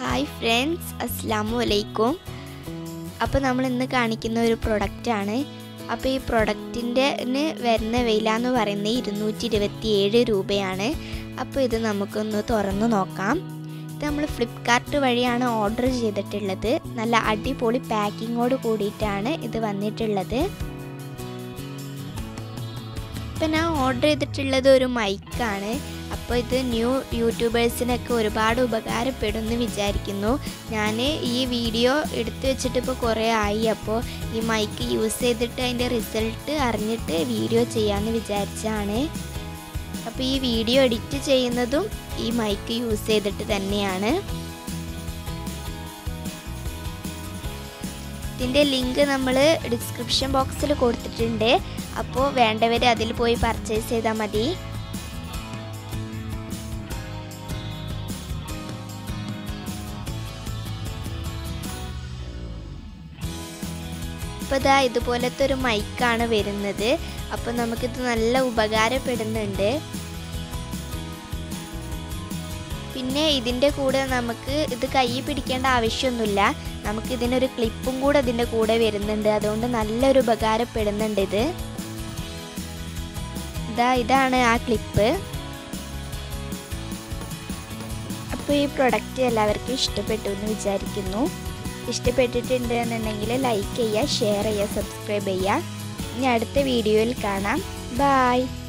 hi friends അസ്സാമു അലൈക്കും അപ്പോൾ നമ്മൾ ഇന്ന് കാണിക്കുന്ന ഒരു പ്രൊഡക്റ്റാണ് അപ്പോൾ ഈ പ്രൊഡക്റ്റിൻ്റെ വരുന്ന വില എന്ന് പറയുന്നത് ഇരുന്നൂറ്റി ഇരുപത്തി ഏഴ് രൂപയാണ് അപ്പോൾ ഇത് നമുക്കൊന്ന് തുറന്നു നോക്കാം ഇത് നമ്മൾ ഫ്ലിപ്കാർട്ട് വഴിയാണ് ഓർഡർ ചെയ്തിട്ടുള്ളത് നല്ല അടിപൊളി പാക്കിങ്ങോട് കൂടിയിട്ടാണ് ഇത് വന്നിട്ടുള്ളത് ഇപ്പം ഞാൻ ഓർഡർ ചെയ്തിട്ടുള്ളത് ഒരു മൈക്കാണ് അപ്പോൾ ഇത് ന്യൂ യൂട്യൂബേഴ്സിനൊക്കെ ഒരുപാട് ഉപകാരപ്പെടുമെന്ന് വിചാരിക്കുന്നു ഞാൻ ഈ വീഡിയോ എടുത്തു വെച്ചിട്ട് ഇപ്പോൾ കുറേ ആയി അപ്പോൾ ഈ മൈക്ക് യൂസ് ചെയ്തിട്ട് അതിൻ്റെ റിസൾട്ട് അറിഞ്ഞിട്ട് വീഡിയോ ചെയ്യാമെന്ന് വിചാരിച്ചാണ് അപ്പോൾ ഈ വീഡിയോ എഡിറ്റ് ചെയ്യുന്നതും ഈ മൈക്ക് യൂസ് ചെയ്തിട്ട് തന്നെയാണ് ഇതിൻ്റെ ലിങ്ക് നമ്മൾ ഡിസ്ക്രിപ്ഷൻ ബോക്സിൽ കൊടുത്തിട്ടുണ്ട് അപ്പോൾ വേണ്ടവർ അതിൽ പോയി പർച്ചേസ് ചെയ്താൽ മതി അപ്പോൾ ഇതാ ഇതുപോലത്തെ ഒരു മൈക്കാണ് വരുന്നത് അപ്പോൾ നമുക്കിത് നല്ല ഉപകാരപ്പെടുന്നുണ്ട് പിന്നെ ഇതിൻ്റെ കൂടെ നമുക്ക് ഇത് കൈ പിടിക്കേണ്ട ആവശ്യമൊന്നുമില്ല നമുക്ക് ഇതിനൊരു ക്ലിപ്പും കൂടെ ഇതിൻ്റെ കൂടെ വരുന്നുണ്ട് അതുകൊണ്ട് നല്ലൊരു ഉപകാരപ്പെടുന്നുണ്ട് ഇത് ഇതാ ഇതാണ് ആ ക്ലിപ്പ് അപ്പോൾ ഈ പ്രൊഡക്റ്റ് എല്ലാവർക്കും ഇഷ്ടപ്പെട്ടു എന്ന് വിചാരിക്കുന്നു ഇഷ്ടപ്പെട്ടിട്ടുണ്ട് എന്നുണ്ടെങ്കിൽ ലൈക്ക് ചെയ്യുക ഷെയർ ചെയ്യുക സബ്സ്ക്രൈബ് ചെയ്യുക ഇനി അടുത്ത വീഡിയോയിൽ കാണാം ബായ്